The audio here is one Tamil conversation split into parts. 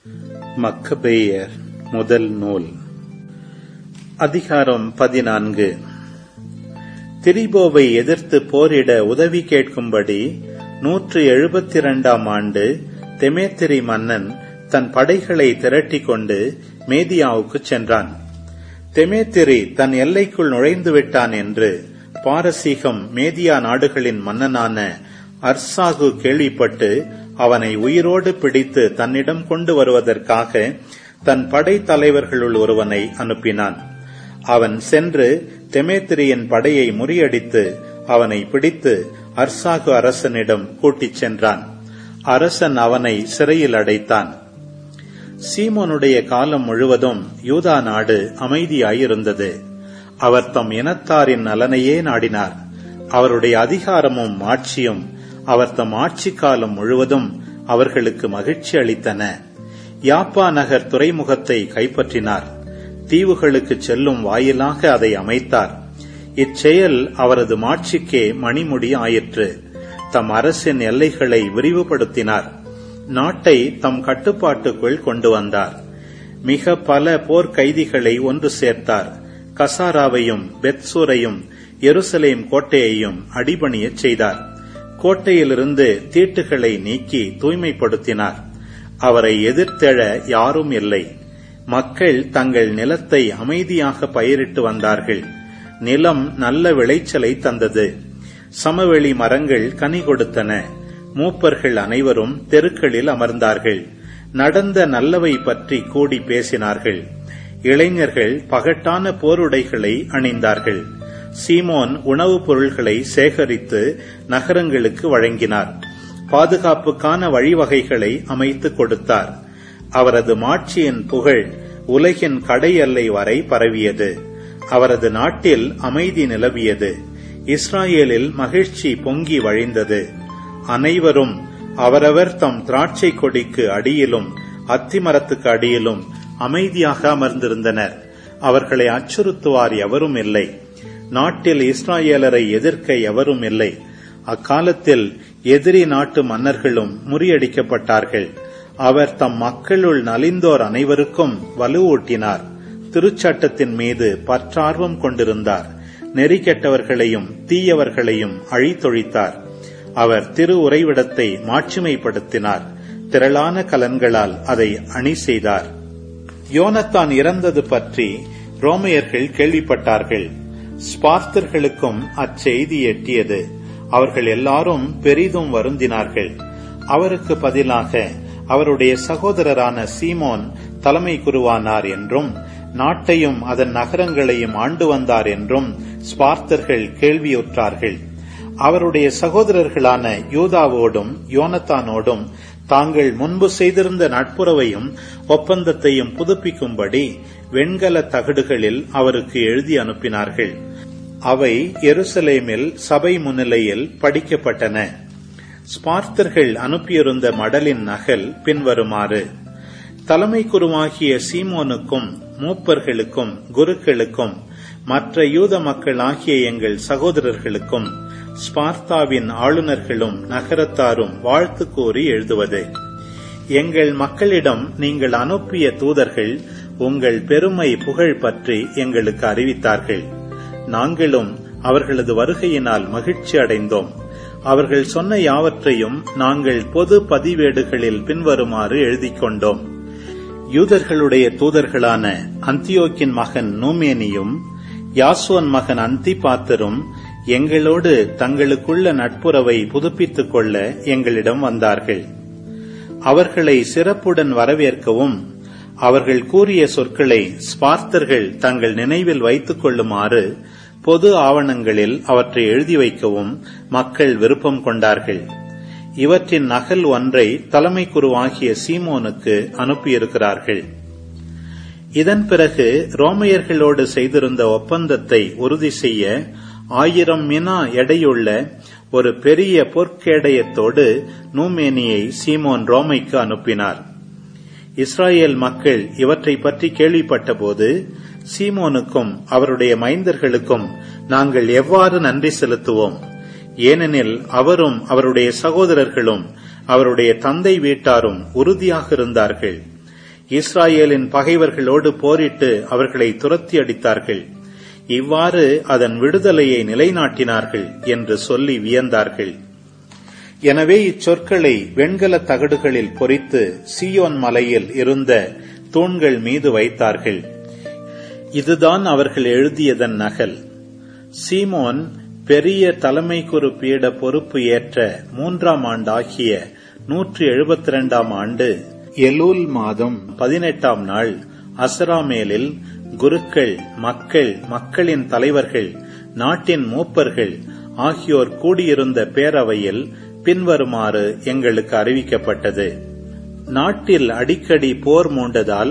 மக்கபேயர் முதல் நூல் அதிகாரம் பதினான்கு திரிபோவை எதிர்த்து போரிட உதவி கேட்கும்படி நூற்று எழுபத்தி இரண்டாம் ஆண்டு தெமேத்திரி மன்னன் தன் படைகளை திரட்டிக் கொண்டு மேதியாவுக்குச் சென்றான் தெமேத்திரி தன் எல்லைக்குள் நுழைந்து விட்டான் என்று பாரசீகம் மேதியா நாடுகளின் மன்னனான அர்சாகு கேள்விப்பட்டு அவனை உயிரோடு பிடித்து தன்னிடம் கொண்டு வருவதற்காக தன் படை தலைவர்களுள் ஒருவனை அனுப்பினான் அவன் சென்று தெமேத்திரியின் படையை முறியடித்து அவனை பிடித்து அர்சாகு அரசனிடம் கூட்டிச் சென்றான் அரசன் அவனை சிறையில் அடைத்தான் சீமோனுடைய காலம் முழுவதும் யூதா நாடு அமைதியாயிருந்தது அவர் தம் இனத்தாரின் நலனையே நாடினார் அவருடைய அதிகாரமும் ஆட்சியும் அவர் தம் ஆட்சி காலம் முழுவதும் அவர்களுக்கு மகிழ்ச்சி அளித்தன யாப்பா நகர் துறைமுகத்தை கைப்பற்றினார் தீவுகளுக்கு செல்லும் வாயிலாக அதை அமைத்தார் இச்செயல் அவரது மாட்சிக்கே மணிமுடி ஆயிற்று தம் அரசின் எல்லைகளை விரிவுபடுத்தினார் நாட்டை தம் கட்டுப்பாட்டுக்குள் கொண்டு வந்தார் மிக பல போர்க்கைதிகளை ஒன்று சேர்த்தார் கசாராவையும் பெத்சூரையும் எருசலேம் கோட்டையையும் அடிபணியச் செய்தார் கோட்டையிலிருந்து தீட்டுகளை நீக்கி தூய்மைப்படுத்தினார் அவரை எதிர்த்தெழ யாரும் இல்லை மக்கள் தங்கள் நிலத்தை அமைதியாக பயிரிட்டு வந்தார்கள் நிலம் நல்ல விளைச்சலை தந்தது சமவெளி மரங்கள் கனி கொடுத்தன மூப்பர்கள் அனைவரும் தெருக்களில் அமர்ந்தார்கள் நடந்த நல்லவை பற்றி கூடி பேசினார்கள் இளைஞர்கள் பகட்டான போருடைகளை அணிந்தார்கள் சீமோன் உணவுப் பொருள்களை சேகரித்து நகரங்களுக்கு வழங்கினார் பாதுகாப்புக்கான வழிவகைகளை அமைத்து கொடுத்தார் அவரது மாட்சியின் புகழ் உலகின் கடை எல்லை வரை பரவியது அவரது நாட்டில் அமைதி நிலவியது இஸ்ராயேலில் மகிழ்ச்சி பொங்கி வழிந்தது அனைவரும் அவரவர் தம் திராட்சை கொடிக்கு அடியிலும் அத்திமரத்துக்கு அடியிலும் அமைதியாக அமர்ந்திருந்தனர் அவர்களை அச்சுறுத்துவார் எவரும் இல்லை நாட்டில் இஸ்ராயேலரை எதிர்க்க எவரும் இல்லை அக்காலத்தில் எதிரி நாட்டு மன்னர்களும் முறியடிக்கப்பட்டார்கள் அவர் தம் மக்களுள் நலிந்தோர் அனைவருக்கும் வலுவூட்டினார் திருச்சட்டத்தின் மீது பற்றார்வம் கொண்டிருந்தார் நெறி கெட்டவர்களையும் தீயவர்களையும் அழித்தொழித்தார் அவர் திரு உறைவிடத்தை மாட்சிமைப்படுத்தினார் திரளான கலன்களால் அதை அணி செய்தார் யோனத்தான் இறந்தது பற்றி ரோமையர்கள் கேள்விப்பட்டார்கள் ஸ்பார்த்தர்களுக்கும் அச்செய்தி எட்டியது அவர்கள் எல்லாரும் பெரிதும் வருந்தினார்கள் அவருக்கு பதிலாக அவருடைய சகோதரரான சீமோன் தலைமை குருவானார் என்றும் நாட்டையும் அதன் நகரங்களையும் ஆண்டு வந்தார் என்றும் ஸ்பார்த்தர்கள் கேள்வியுற்றார்கள் அவருடைய சகோதரர்களான யூதாவோடும் யோனத்தானோடும் தாங்கள் முன்பு செய்திருந்த நட்புறவையும் ஒப்பந்தத்தையும் புதுப்பிக்கும்படி வெண்கல தகடுகளில் அவருக்கு எழுதி அனுப்பினார்கள் அவை எருசலேமில் சபை முன்னிலையில் படிக்கப்பட்டன ஸ்பார்த்தர்கள் அனுப்பியிருந்த மடலின் நகல் பின்வருமாறு தலைமை குருவாகிய சீமோனுக்கும் மூப்பர்களுக்கும் குருக்களுக்கும் மற்ற யூத மக்கள் ஆகிய எங்கள் சகோதரர்களுக்கும் ஸ்பார்த்தாவின் ஆளுநர்களும் நகரத்தாரும் வாழ்த்து கூறி எழுதுவது எங்கள் மக்களிடம் நீங்கள் அனுப்பிய தூதர்கள் உங்கள் பெருமை புகழ் பற்றி எங்களுக்கு அறிவித்தார்கள் நாங்களும் அவர்களது வருகையினால் மகிழ்ச்சி அடைந்தோம் அவர்கள் சொன்ன யாவற்றையும் நாங்கள் பொது பதிவேடுகளில் பின்வருமாறு எழுதிக் கொண்டோம் யூதர்களுடைய தூதர்களான அந்தியோக்கின் மகன் நூமேனியும் யாசுவன் மகன் அந்திபாத்தரும் எங்களோடு தங்களுக்குள்ள நட்புறவை புதுப்பித்துக் கொள்ள எங்களிடம் வந்தார்கள் அவர்களை சிறப்புடன் வரவேற்கவும் அவர்கள் கூறிய சொற்களை ஸ்பார்த்தர்கள் தங்கள் நினைவில் வைத்துக் கொள்ளுமாறு பொது ஆவணங்களில் அவற்றை எழுதி வைக்கவும் மக்கள் விருப்பம் கொண்டார்கள் இவற்றின் நகல் ஒன்றை தலைமை குருவாகிய சீமோனுக்கு அனுப்பியிருக்கிறார்கள் இதன் பிறகு ரோமையர்களோடு செய்திருந்த ஒப்பந்தத்தை உறுதி செய்ய ஆயிரம் மினா எடையுள்ள ஒரு பெரிய பொற்கேடயத்தோடு நூமேனியை சீமோன் ரோமைக்கு அனுப்பினார் இஸ்ராயேல் மக்கள் இவற்றை பற்றி கேள்விப்பட்டபோது சீமோனுக்கும் அவருடைய மைந்தர்களுக்கும் நாங்கள் எவ்வாறு நன்றி செலுத்துவோம் ஏனெனில் அவரும் அவருடைய சகோதரர்களும் அவருடைய தந்தை வீட்டாரும் உறுதியாக இருந்தார்கள் இஸ்ராயேலின் பகைவர்களோடு போரிட்டு அவர்களை துரத்தி அடித்தார்கள் இவ்வாறு அதன் விடுதலையை நிலைநாட்டினார்கள் என்று சொல்லி வியந்தார்கள் எனவே இச்சொற்களை வெண்கல தகடுகளில் பொறித்து சியோன் மலையில் இருந்த தூண்கள் மீது வைத்தார்கள் இதுதான் அவர்கள் எழுதியதன் நகல் சீமோன் பெரிய தலைமை குரு பீட பொறுப்பு ஏற்ற மூன்றாம் ஆண்டாகிய நூற்றி எழுபத்தி இரண்டாம் ஆண்டு எலூல் மாதம் பதினெட்டாம் நாள் அசராமேலில் குருக்கள் மக்கள் மக்களின் தலைவர்கள் நாட்டின் மூப்பர்கள் ஆகியோர் கூடியிருந்த பேரவையில் பின்வருமாறு எங்களுக்கு அறிவிக்கப்பட்டது நாட்டில் அடிக்கடி போர் மூண்டதால்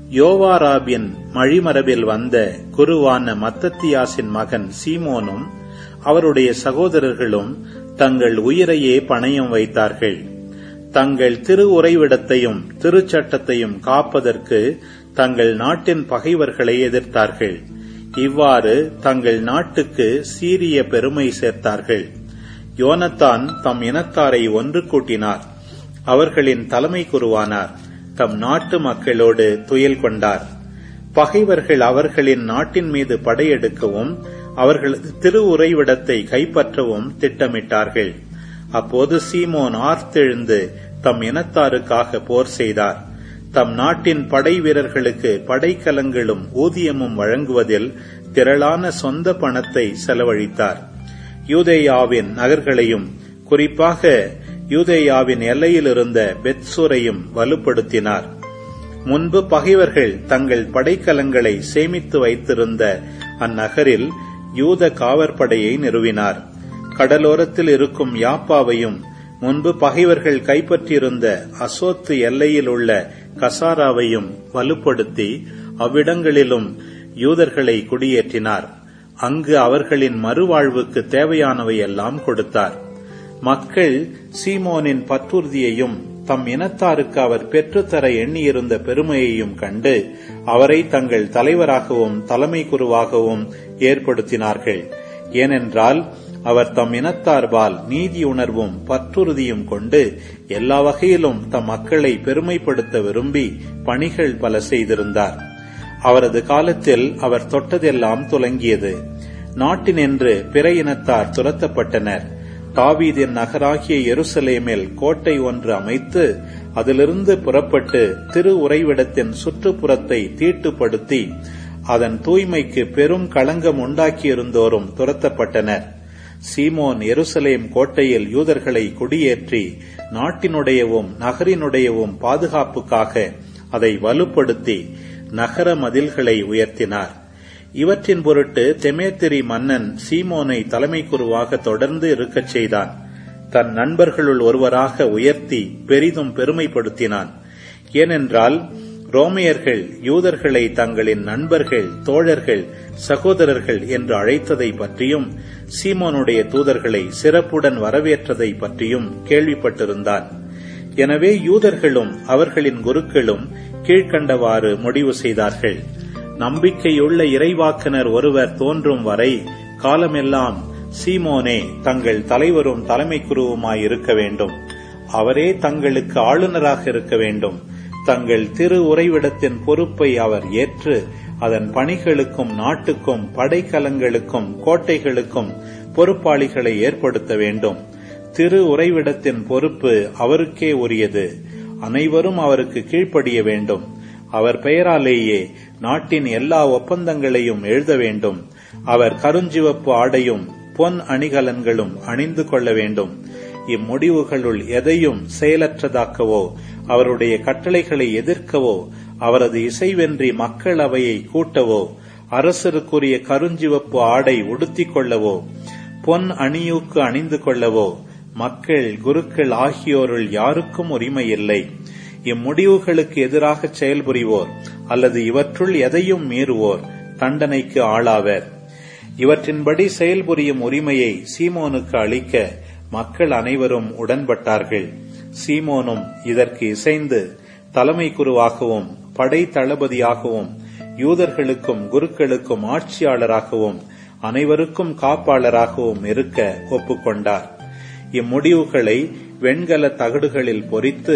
யோவாராபின் மழிமரபில் வந்த குருவான மத்தத்தியாசின் மகன் சீமோனும் அவருடைய சகோதரர்களும் தங்கள் உயிரையே பணயம் வைத்தார்கள் தங்கள் திரு உறைவிடத்தையும் திருச்சட்டத்தையும் காப்பதற்கு தங்கள் நாட்டின் பகைவர்களை எதிர்த்தார்கள் இவ்வாறு தங்கள் நாட்டுக்கு சீரிய பெருமை சேர்த்தார்கள் யோனத்தான் தம் இனத்தாரை ஒன்று கூட்டினார் அவர்களின் தலைமை குருவானார் தம் நாட்டு மக்களோடு துயில் கொண்டார் பகைவர்கள் அவர்களின் நாட்டின் மீது படையெடுக்கவும் அவர்களது திரு உறைவிடத்தை கைப்பற்றவும் திட்டமிட்டார்கள் அப்போது சீமோன் ஆர்த்தெழுந்து தம் இனத்தாருக்காக போர் செய்தார் தம் நாட்டின் படை வீரர்களுக்கு படைக்கலங்களும் ஊதியமும் வழங்குவதில் திரளான சொந்த பணத்தை செலவழித்தார் யூதேயாவின் நகர்களையும் குறிப்பாக யூதேயாவின் எல்லையில் இருந்த பெத்சூரையும் வலுப்படுத்தினார் முன்பு பகைவர்கள் தங்கள் படைக்கலங்களை சேமித்து வைத்திருந்த அந்நகரில் யூத காவற்படையை நிறுவினார் கடலோரத்தில் இருக்கும் யாப்பாவையும் முன்பு பகைவர்கள் கைப்பற்றியிருந்த அசோத்து எல்லையில் உள்ள கசாராவையும் வலுப்படுத்தி அவ்விடங்களிலும் யூதர்களை குடியேற்றினார் அங்கு அவர்களின் மறுவாழ்வுக்கு தேவையானவை எல்லாம் கொடுத்தார் மக்கள் சீமோனின் பற்றுறுதியையும் தம் இனத்தாருக்கு அவர் பெற்றுத்தர எண்ணியிருந்த பெருமையையும் கண்டு அவரை தங்கள் தலைவராகவும் தலைமை குருவாகவும் ஏற்படுத்தினார்கள் ஏனென்றால் அவர் தம் இனத்தார்பால் நீதி உணர்வும் பற்றுறுதியும் கொண்டு எல்லா வகையிலும் தம் மக்களை பெருமைப்படுத்த விரும்பி பணிகள் பல செய்திருந்தார் அவரது காலத்தில் அவர் தொட்டதெல்லாம் துலங்கியது நாட்டினின்று பிற இனத்தார் துரத்தப்பட்டனர் தாவீதின் நகராகிய எருசலேமில் கோட்டை ஒன்று அமைத்து அதிலிருந்து புறப்பட்டு திரு உறைவிடத்தின் சுற்றுப்புறத்தை தீட்டுப்படுத்தி அதன் தூய்மைக்கு பெரும் களங்கம் உண்டாக்கியிருந்தோரும் துரத்தப்பட்டனர் சீமோன் எருசலேம் கோட்டையில் யூதர்களை குடியேற்றி நாட்டினுடையவும் நகரினுடையவும் பாதுகாப்புக்காக அதை வலுப்படுத்தி நகர மதில்களை உயர்த்தினார் இவற்றின் பொருட்டு தெமேத்திரி மன்னன் சீமோனை தலைமை குருவாக தொடர்ந்து இருக்கச் செய்தான் தன் நண்பர்களுள் ஒருவராக உயர்த்தி பெரிதும் பெருமைப்படுத்தினான் ஏனென்றால் ரோமையர்கள் யூதர்களை தங்களின் நண்பர்கள் தோழர்கள் சகோதரர்கள் என்று அழைத்ததை பற்றியும் சீமோனுடைய தூதர்களை சிறப்புடன் வரவேற்றதை பற்றியும் கேள்விப்பட்டிருந்தான் எனவே யூதர்களும் அவர்களின் குருக்களும் கீழ்கண்டவாறு முடிவு செய்தார்கள் நம்பிக்கையுள்ள இறைவாக்கினர் ஒருவர் தோன்றும் வரை காலமெல்லாம் சீமோனே தங்கள் தலைவரும் தலைமை குருவுமாய் இருக்க வேண்டும் அவரே தங்களுக்கு ஆளுநராக இருக்க வேண்டும் தங்கள் திரு உறைவிடத்தின் பொறுப்பை அவர் ஏற்று அதன் பணிகளுக்கும் நாட்டுக்கும் படைக்கலங்களுக்கும் கோட்டைகளுக்கும் பொறுப்பாளிகளை ஏற்படுத்த வேண்டும் திரு உறைவிடத்தின் பொறுப்பு அவருக்கே உரியது அனைவரும் அவருக்கு கீழ்ப்படிய வேண்டும் அவர் பெயராலேயே நாட்டின் எல்லா ஒப்பந்தங்களையும் எழுத வேண்டும் அவர் கருஞ்சிவப்பு ஆடையும் பொன் அணிகலன்களும் அணிந்து கொள்ள வேண்டும் இம்முடிவுகளுள் எதையும் செயலற்றதாக்கவோ அவருடைய கட்டளைகளை எதிர்க்கவோ அவரது இசைவென்றி மக்கள் அவையை கூட்டவோ அரசருக்குரிய கருஞ்சிவப்பு ஆடை உடுத்திக் கொள்ளவோ பொன் அணியூக்கு அணிந்து கொள்ளவோ மக்கள் குருக்கள் ஆகியோருள் யாருக்கும் உரிமை இல்லை இம்முடிவுகளுக்கு எதிராக செயல்புரிவோர் அல்லது இவற்றுள் எதையும் மீறுவோர் தண்டனைக்கு ஆளாவர் இவற்றின்படி செயல்புரியும் உரிமையை சீமோனுக்கு அளிக்க மக்கள் அனைவரும் உடன்பட்டார்கள் சீமோனும் இதற்கு இசைந்து தலைமை குருவாகவும் படை தளபதியாகவும் யூதர்களுக்கும் குருக்களுக்கும் ஆட்சியாளராகவும் அனைவருக்கும் காப்பாளராகவும் இருக்க ஒப்புக்கொண்டார் இம்முடிவுகளை வெண்கல தகடுகளில் பொறித்து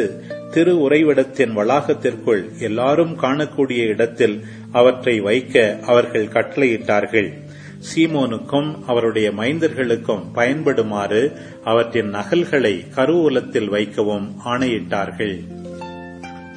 திரு உறைவிடத்தின் வளாகத்திற்குள் எல்லாரும் காணக்கூடிய இடத்தில் அவற்றை வைக்க அவர்கள் கட்டளையிட்டார்கள் சீமோனுக்கும் அவருடைய மைந்தர்களுக்கும் பயன்படுமாறு அவற்றின் நகல்களை கருவூலத்தில் வைக்கவும் ஆணையிட்டார்கள்